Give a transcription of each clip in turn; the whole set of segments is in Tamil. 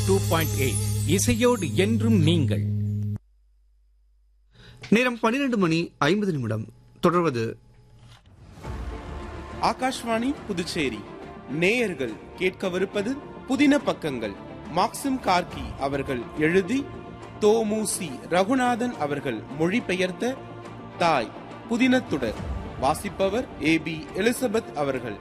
டூ பாயிண்ட் எயிட் இசையோடு என்றும் நீங்கள் நேரம் பன்னிரண்டு மணி ஐம்பது நிமிடம் தொடர்வது ஆகாஷ்வாணி புதுச்சேரி நேயர்கள் கேட்கவிருப்பது புதின பக்கங்கள் மாக்சிம் கார்கி அவர்கள் எழுதி தோமுசி ரகுநாதன் அவர்கள் மொழிபெயர்த்த தாய் புதினத்துடர் வாசிப்பவர் ஏ பி எலிசபெத் அவர்கள்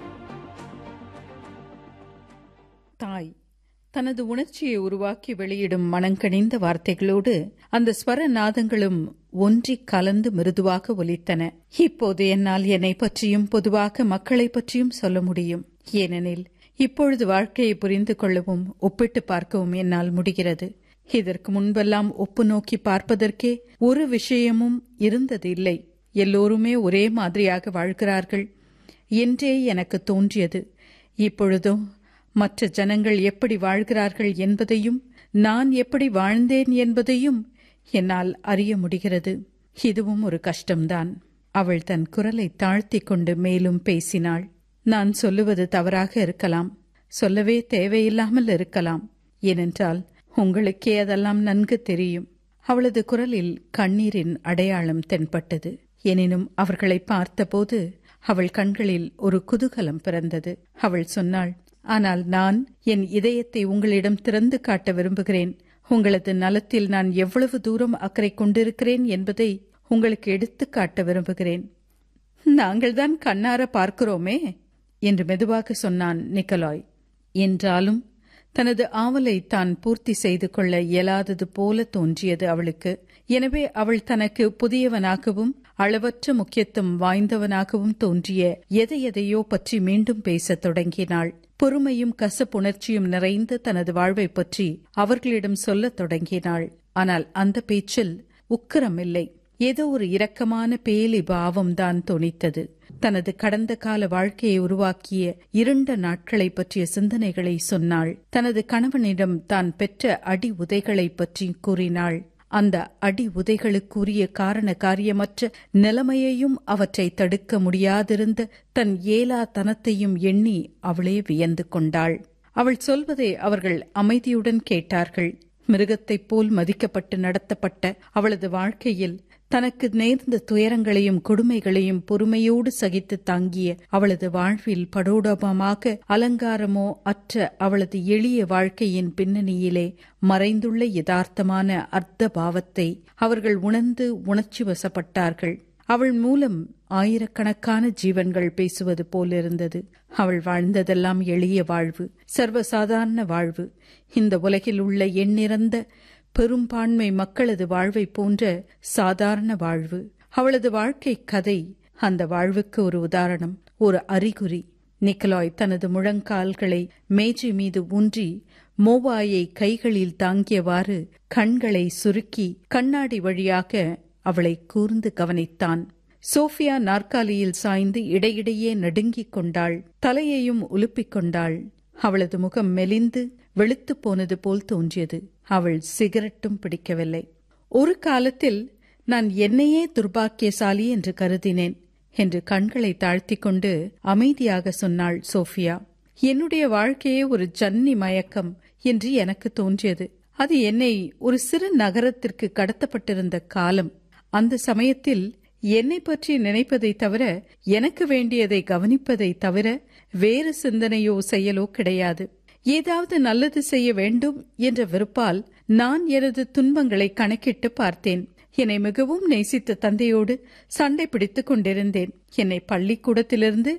தாய் தனது உணர்ச்சியை உருவாக்கி வெளியிடும் மனங்கனிந்த வார்த்தைகளோடு அந்த ஸ்வர நாதங்களும் ஒன்றி கலந்து மிருதுவாக ஒலித்தன இப்போது என்னால் என்னை பற்றியும் பொதுவாக மக்களை பற்றியும் சொல்ல முடியும் ஏனெனில் இப்பொழுது வாழ்க்கையை புரிந்து கொள்ளவும் ஒப்பிட்டு பார்க்கவும் என்னால் முடிகிறது இதற்கு முன்பெல்லாம் ஒப்பு நோக்கி பார்ப்பதற்கே ஒரு விஷயமும் இருந்தது இல்லை எல்லோருமே ஒரே மாதிரியாக வாழ்கிறார்கள் என்றே எனக்கு தோன்றியது இப்பொழுதோ மற்ற ஜனங்கள் எப்படி வாழ்கிறார்கள் என்பதையும் நான் எப்படி வாழ்ந்தேன் என்பதையும் என்னால் அறிய முடிகிறது இதுவும் ஒரு கஷ்டம்தான் அவள் தன் குரலை தாழ்த்திக் கொண்டு மேலும் பேசினாள் நான் சொல்லுவது தவறாக இருக்கலாம் சொல்லவே தேவையில்லாமல் இருக்கலாம் ஏனென்றால் உங்களுக்கே அதெல்லாம் நன்கு தெரியும் அவளது குரலில் கண்ணீரின் அடையாளம் தென்பட்டது எனினும் அவர்களை பார்த்தபோது அவள் கண்களில் ஒரு குதூகலம் பிறந்தது அவள் சொன்னாள் ஆனால் நான் என் இதயத்தை உங்களிடம் திறந்து காட்ட விரும்புகிறேன் உங்களது நலத்தில் நான் எவ்வளவு தூரம் அக்கறை கொண்டிருக்கிறேன் என்பதை உங்களுக்கு எடுத்துக் காட்ட விரும்புகிறேன் நாங்கள்தான் கண்ணார பார்க்கிறோமே என்று மெதுவாக சொன்னான் நிக்கலாய் என்றாலும் தனது ஆவலை தான் பூர்த்தி செய்து கொள்ள இயலாதது போல தோன்றியது அவளுக்கு எனவே அவள் தனக்கு புதியவனாகவும் அளவற்ற முக்கியத்துவம் வாய்ந்தவனாகவும் தோன்றிய எதை எதையோ பற்றி மீண்டும் பேசத் தொடங்கினாள் பொறுமையும் கசப்புணர்ச்சியும் நிறைந்த தனது வாழ்வை பற்றி அவர்களிடம் சொல்லத் தொடங்கினாள் ஆனால் அந்த பேச்சில் உக்கிரம் இல்லை ஏதோ ஒரு இரக்கமான பேலி பாவம்தான் தொனித்தது தனது கடந்த கால வாழ்க்கையை உருவாக்கிய இருண்ட நாட்களை பற்றிய சிந்தனைகளை சொன்னாள் தனது கணவனிடம் தான் பெற்ற அடி உதைகளை பற்றி கூறினாள் அந்த அடி உதைகளுக்குரிய காரண காரியமற்ற நிலைமையையும் அவற்றை தடுக்க முடியாதிருந்த தன் ஏலா தனத்தையும் எண்ணி அவளே வியந்து கொண்டாள் அவள் சொல்வதை அவர்கள் அமைதியுடன் கேட்டார்கள் மிருகத்தைப் போல் மதிக்கப்பட்டு நடத்தப்பட்ட அவளது வாழ்க்கையில் தனக்கு நேர்ந்த துயரங்களையும் கொடுமைகளையும் பொறுமையோடு சகித்து தாங்கிய அவளது வாழ்வில் படோடபமாக அலங்காரமோ அற்ற அவளது எளிய வாழ்க்கையின் பின்னணியிலே மறைந்துள்ள யதார்த்தமான அர்த்த பாவத்தை அவர்கள் உணர்ந்து உணர்ச்சி வசப்பட்டார்கள் அவள் மூலம் ஆயிரக்கணக்கான ஜீவன்கள் பேசுவது போலிருந்தது அவள் வாழ்ந்ததெல்லாம் எளிய வாழ்வு சர்வசாதாரண வாழ்வு இந்த உலகில் உள்ள எண்ணிறந்த பெரும்பான்மை மக்களது வாழ்வை போன்ற சாதாரண வாழ்வு அவளது வாழ்க்கை கதை அந்த வாழ்வுக்கு ஒரு உதாரணம் ஒரு அறிகுறி நிக்கலாய் தனது முழங்கால்களை மேஜை மீது ஊன்றி மோவாயை கைகளில் தாங்கியவாறு கண்களை சுருக்கி கண்ணாடி வழியாக அவளை கூர்ந்து கவனித்தான் சோஃபியா நாற்காலியில் சாய்ந்து இடையிடையே நடுங்கிக் கொண்டாள் தலையையும் உலுப்பிக் கொண்டாள் அவளது முகம் மெலிந்து வெளுத்துப் போனது போல் தோன்றியது அவள் சிகரெட்டும் பிடிக்கவில்லை ஒரு காலத்தில் நான் என்னையே துர்பாக்கியசாலி என்று கருதினேன் என்று கண்களை தாழ்த்திக் கொண்டு அமைதியாக சொன்னாள் சோஃபியா என்னுடைய வாழ்க்கையே ஒரு ஜன்னி மயக்கம் என்று எனக்கு தோன்றியது அது என்னை ஒரு சிறு நகரத்திற்கு கடத்தப்பட்டிருந்த காலம் அந்த சமயத்தில் என்னை பற்றி நினைப்பதை தவிர எனக்கு வேண்டியதை கவனிப்பதை தவிர வேறு சிந்தனையோ செயலோ கிடையாது ஏதாவது நல்லது செய்ய வேண்டும் என்ற விருப்பால் நான் எனது துன்பங்களை கணக்கிட்டு பார்த்தேன் என்னை மிகவும் நேசித்த தந்தையோடு சண்டை பிடித்துக் கொண்டிருந்தேன் என்னை பள்ளிக்கூடத்திலிருந்து